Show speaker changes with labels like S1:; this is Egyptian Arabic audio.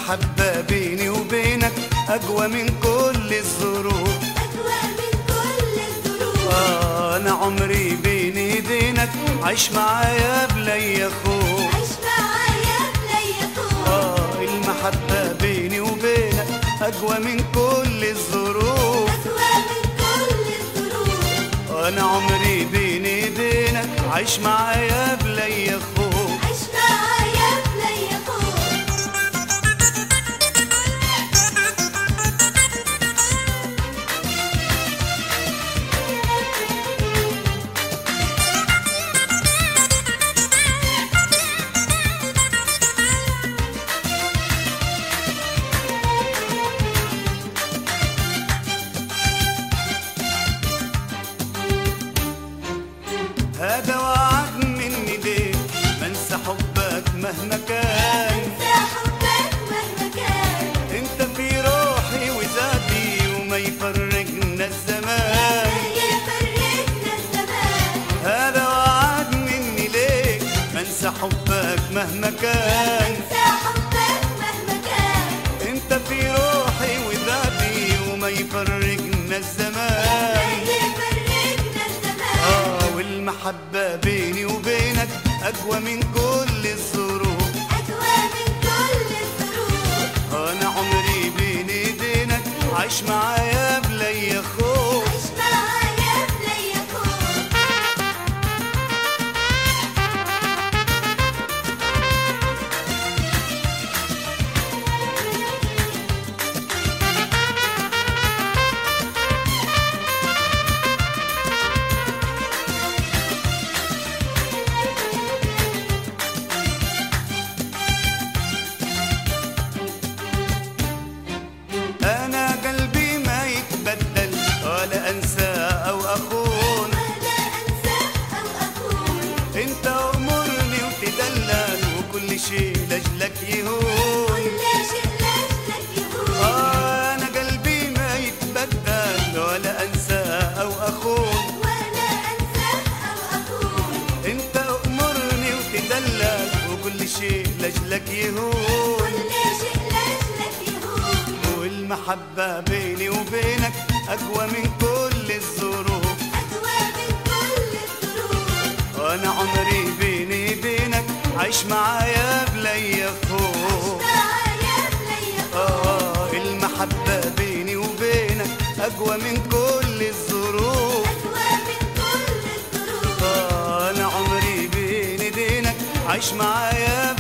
S1: المحبة بيني وبينك أقوى من كل الظروف
S2: أقوى من كل الظروف
S1: آه أنا عمري بين ايدينك عيش معايا بلا خوف
S2: عيش معايا بلا يخوف
S1: آه المحبة بيني وبينك أقوى من كل الظروف
S2: أقوى من كل الظروف
S1: أنا عمري بين ايدينك عيش معايا بلا خوف
S2: عيش معايا بلا يخوف
S1: هذا وعد مني ليك منسى حبك مهما كان
S2: أنسى حبك مهما كان
S1: انت في روحي وذاتي وما يفرقنا الزمان
S2: لا يفرقنا الزمان
S1: هذا وعد مني ليك منسى حبك مهما كان
S2: أنسى حبك مهما كان
S1: انت في روحي وذاتي وما يفرقنا الزمان
S2: لا يفرقنا الزمان
S1: اه والمحبة بيني وبينك أقوى من كل الظروف
S2: أقوى من كل الظروف
S1: أنا عمري بين ايدينك عايش معايا بلا خوف
S2: عيش معايا بلا يخوف
S1: أنا قلبي ما يتبدل ولا أنسى أو أخون
S2: ولا أنسى أو أخون
S1: أنت أمرني وتدلل وكل شيء لأجلك يهون
S2: كل شيء لأجلك يهون
S1: آه أنا قلبي ما يتبدل ولا أنسى أو أخون
S2: ولا أنسى أو أخون
S1: أنت أمرني وتدلل وكل شيء لأجلك يهون
S2: كل شيء لأجلك يهون
S1: والمحبة بيني وبينك أقوى من كل الظروف
S2: أقوى من كل الظروف
S1: أنا عمري بين ايدينك عيش معايا بلا خوف
S2: معايا بلا يخوف
S1: آه المحبة بيني وبينك أقوى من كل الظروف
S2: أقوى من كل الظروف
S1: آه أنا عمري بين ايدينك عيش معايا